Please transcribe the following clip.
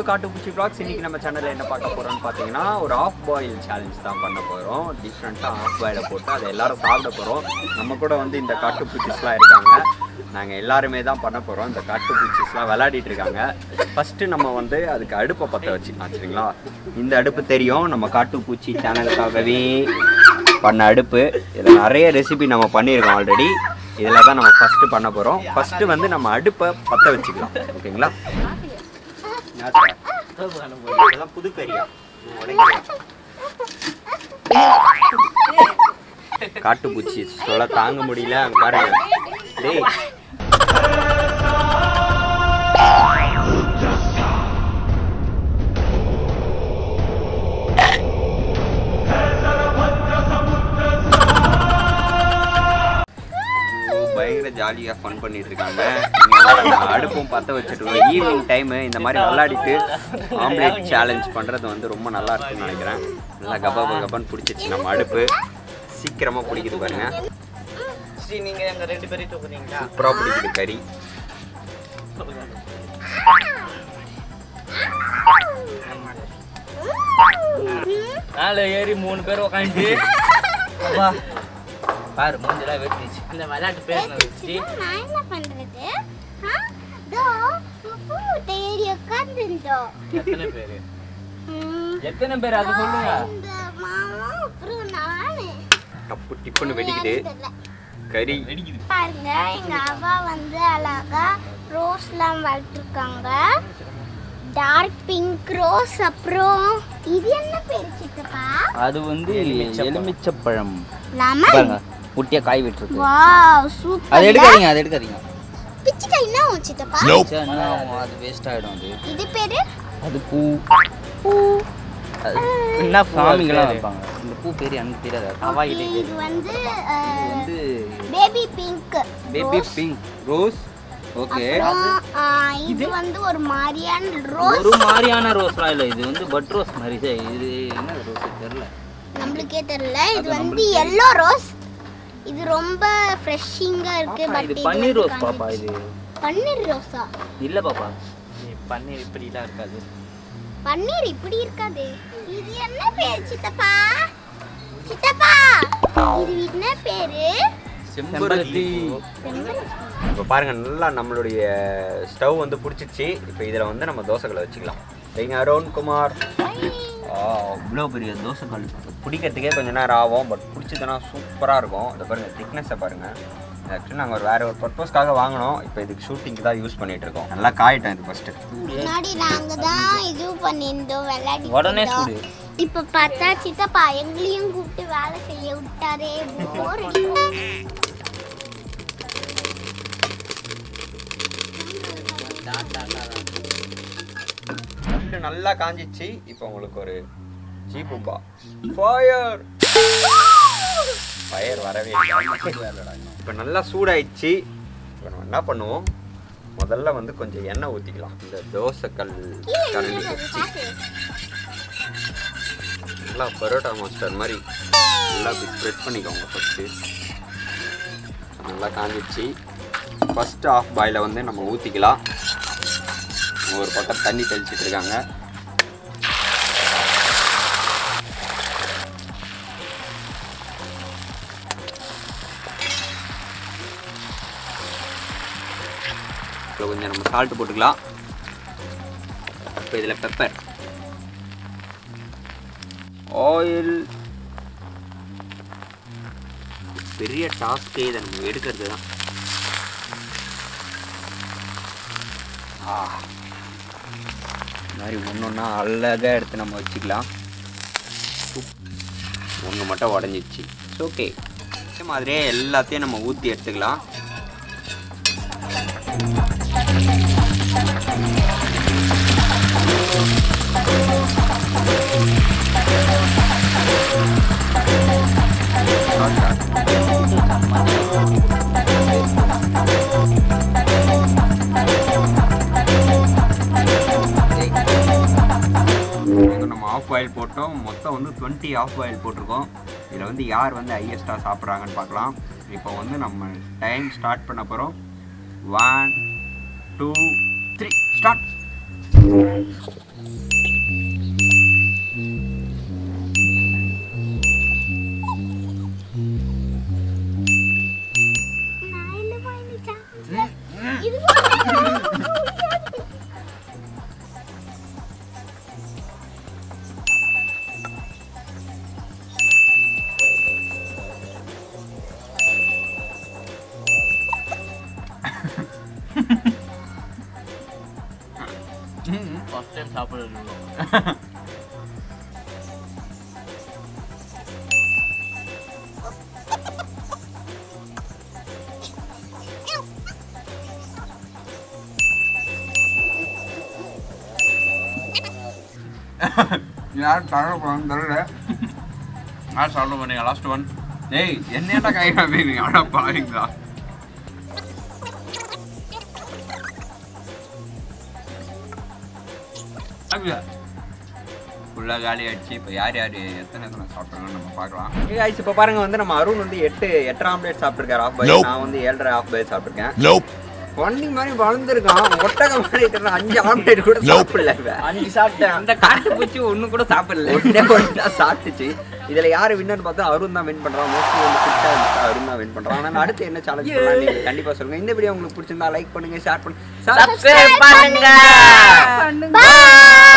காட்டுப்பூச்சி vlogs இன்னைக்கு நம்ம சேனலில் என்ன பார்க்க போகிறோம்னு பார்த்தீங்கன்னா ஒரு ஆஃப் பாயில் சேலஞ்ச் தான் பண்ண போகிறோம் டிஃப்ரெண்ட்டாக ஆஃப் பாயிலை போட்டு அதை எல்லாரும் சாப்பிட போகிறோம் நம்ம கூட வந்து இந்த காட்டுப்பூச்சிஸ்லாம் இருக்காங்க நாங்கள் எல்லாருமே தான் பண்ண போகிறோம் இந்த காட்டுப்பூச்சிஸ்லாம் விளையாடிட்டு இருக்காங்க ஃபஸ்ட்டு நம்ம வந்து அதுக்கு அடுப்பை பற்ற வச்சுக்கலாம் சரிங்களா இந்த அடுப்பு தெரியும் நம்ம காட்டுப்பூச்சி சேனலுக்காகவே பண்ண அடுப்பு இதில் நிறைய ரெசிபி நம்ம பண்ணியிருக்கோம் ஆல்ரெடி இதில் தான் நம்ம ஃபஸ்ட்டு பண்ண போகிறோம் ஃபஸ்ட்டு வந்து நம்ம அடுப்பை பற்ற வச்சுக்கலாம் ஓகேங்களா இதெல்லாம் புது கறியா காட்டுப்பூச்சி சொல்ல தாங்க முடியல அங்க பாருங்க டேய் ஐயோ, பயங்கர ஜாலியாக ஃபன் பண்ணிட்டு இருக்காங்க இங்க நம்ம அடுப்பும் பற்ற வச்சுட்டு ஈவினிங் டைமு இந்த மாதிரி விளையாடிட்டு ஆம்லேட் சேலஞ்ச் பண்ணுறது வந்து ரொம்ப நல்லா இருக்கும்னு நினைக்கிறேன் நல்லா கபா கபான்னு பிடிச்சிச்சு நம்ம அடுப்பு சீக்கிரமாக பிடிக்குது பாருங்க ஸ்ரீ நீங்க எங்க ரெண்டு பேரையும் தூக்குறீங்களா சூப்பராக பிடிக்குது கறி மேல ஏறி மூணு பேர் உட்காந்து அப்பா பாரு மூஞ்செல்லாம் வெட்டிச்சு இந்த விளையாட்டு பேர் என்ன வச்சு நான் என்ன பண்றது ஆ? தோ, உப்பு மூட்டை ஏறி உட்கார்ந்துட்டோம். எத்தனை பேரு ம், எத்தனை பேர் அது சொல்லுங்க இந்த மாமா அப்புறம் நானு டப்பு டிப்புன்னு வெடிக்குது தெரியல. கறி பாருங்க எங்க அவா வந்து அழகா ரோஸ்லாம் வளர்த்துருக்காங்க டார்க் பிங்க் ரோஸ் அப்புறம் இது என்ன பேர் சித்தப்பா அது வந்து எலுமிச்சப்பழம் லெமன் பாருங்க குட்டியா காய் விட்டுருக்கு வாவ் அது சூப்பர் எடுக்காதீங்க அது எடுக்காதீங்க பிச்சிட்டா என்ன ஆகும் சித்தப்பா சரி, இன்னும் அது வேஸ்ட் ஆயிடும் அது இது பேரு அது பூ பூ அது என்ன சாமிங்கெல்லாம் வைப்பாங்க இந்த பூ பேர் எனக்கு தெரியாது அவா Okay, இது வந்து இது வந்து baby pink baby pink rose okay அப்புறம் ஆ, இது வந்து ஒரு மாதிரியான ரோஸ் ஒரு மாதிரியான ரோஸ்லாம் இல்லை இது வந்து பட் ரோஸ் மாதிரி சரி, இது என்ன ரோஸ் தெரியல நம்மளுக்கே தெரியல இது அது வந்து நம்மளுக்கு எல்லோ ரோஸ் இது ரொம்ப ஃப்ரெஷ்ஷிங்கா இருக்கு பாப்பா, பட் இது பன்னீர் ரோஸ் பாப்பா இது பன்னீர் ரோஸா இல்ல பாப்பா பன்னீர் இப்படிலாம் இருக்காது பன்னீர் இப்படி இருக்காது இது என்ன பேர் சித்தப்பா சித்தப்பா இது என்ன பேரு செம்பருத்தி இப்போ பாருங்க நல்லா நம்மளுடைய ஸ்டவ் வந்து பிடிச்சிச்சு இப்போ இதில் வந்து நம்ம தோசைகளை வச்சுக்கலாம் சரிங்க அருண் குமார் இவ்வளோ பெரிய தோசைகள் பிடிக்கிறதுக்கே கொஞ்ச நேரம் ஆகும் பட் பிடிச்சதுன்னா சூப்பராக இருக்கும் இந்த பாருங்க திக்னஸை பாருங்கள் ஆக்சுவலி நாங்கள் ஒரு வேறு ஒரு பர்பஸ்க்காக வாங்கினோம் இப்போ இதுக்கு ஷூட்டிங்க்கு தான் யூஸ் பண்ணிட்டு இருக்கோம் நல்லா காயிட்டோம் இது ஃபஸ்ட்டு முன்னாடி நாங்க தான் இது பண்ணியிருந்தோம் விளையாடி உடனே சுடு இப்ப பார்த்தா சித்தப்பா எங்களையும் கூப்பிட்டு வேலை செய்ய விட்டாரே போர் ரெண்டு நல்லா காஞ்சிச்சு இப்போ உங்களுக்கு ஒரு ஜீப்புப்பா ஃபயர் ஃபயர் வரவே இல்லை இப்போ நல்லா சூடாயிடுச்சு இப்போ நம்ம என்ன பண்ணுவோம் முதல்ல வந்து கொஞ்சம் எண்ணெய் ஊற்றிக்கலாம் இந்த தோசைக்கல் கரண்டி வச்சு நல்லா பரோட்டா மாஸ்டர் மாதிரி நல்லா இப்படி ஸ்ப்ரெட் பண்ணிக்கோங்க ஃபஸ்ட்டு நல்லா காஞ்சிச்சு ஃபஸ்ட் ஆஃப் பாயில் வந்து நம்ம ஊற்றிக்கலாம் ஒரு பக்கம் தண்ணி தெளிச்சிட்டு இருக்காங்க இதில் கொஞ்சம் நம்ம சால்ட் போட்டுக்கலாம் இப்போ இதில் பெப்பர் ஆயில் பெரிய டாஸ்கே இதை நம்ம எடுக்கிறது தான் ஆ இந்த மாதிரி ஒன்று ஒன்றா அழகாக எடுத்து நம்ம வச்சுக்கலாம் ஒன்று மட்டும் உடஞ்சிச்சு ஓகே இதே மாதிரியே எல்லாத்தையும் நம்ம ஊற்றி எடுத்துக்கலாம் வந்து நம்ம ஆஃப் ஆயில் போட்டோம் மொத்தம் வந்து டுவெண்ட்டி ஆஃப் ஆயில் போட்டிருக்கோம் இதில் வந்து யார் வந்து ஹையஸ்ட்டாக சாப்பிட்றாங்கன்னு பார்க்கலாம் இப்போ வந்து நம்ம டைம் ஸ்டார்ட் பண்ண போகிறோம் ஒன் டூ த்ரீ ஸ்டார்ட் சாப்பிடணும் யாரும் தர போகணும் தரல யார் சாப்பிட போறீங்க லாஸ்ட் ஒன் ஏய் என்னடா கை காமிங்க அடா பாருங்களா ஃபுல்லாக காலி ஆயிடுச்சு இப்போ யார் யார் எத்தனை எத்தனை சாப்பிட்றாங்கன்னு நம்ம பார்க்கலாம் காய்ச்சி இப்போ பாருங்க வந்து நம்ம அருண் வந்து எட்டு எட்டரை ஆம்லேட் சாப்பிட்ருக்காரு ஆஃப் பாய் நான் வந்து ஏழரை ஆஃப் பாய் சாப்பிட்ருக்கேன் Nope. பொன்னி மாதிரி வளர்ந்துருக்கான் ஒட்டக மாதிரி இருக்கிற அஞ்சு ஆம்லேட் கூட சாப்பிடல இவன். அஞ்சு சாப்பிட்டேன் அந்த காட்டு பூச்சி ஒண்ணு கூட சாப்பிடல ஒண்ணே ஒன்று தான் சாப்பிட்டுச்சு இதுல யாரு வின்னர் பார்த்தா அருண் தான் வின் பண்றான் மோஸ்ட்லி வந்து ஃபிட்டா இருந்துச்சு அருண் தான் வின் பண்றான் ஆனா அடுத்து என்ன சேலஞ்ச் பண்ணலாம் நீங்க கண்டிப்பா சொல்லுங்க இந்த வீடியோ உங்களுக்கு பிடிச்சிருந்தா லைக் பண்ணுங்க ஷேர் பண்ணுங்க சப்ஸ்கிரைப் பண்ணுங்க Bye.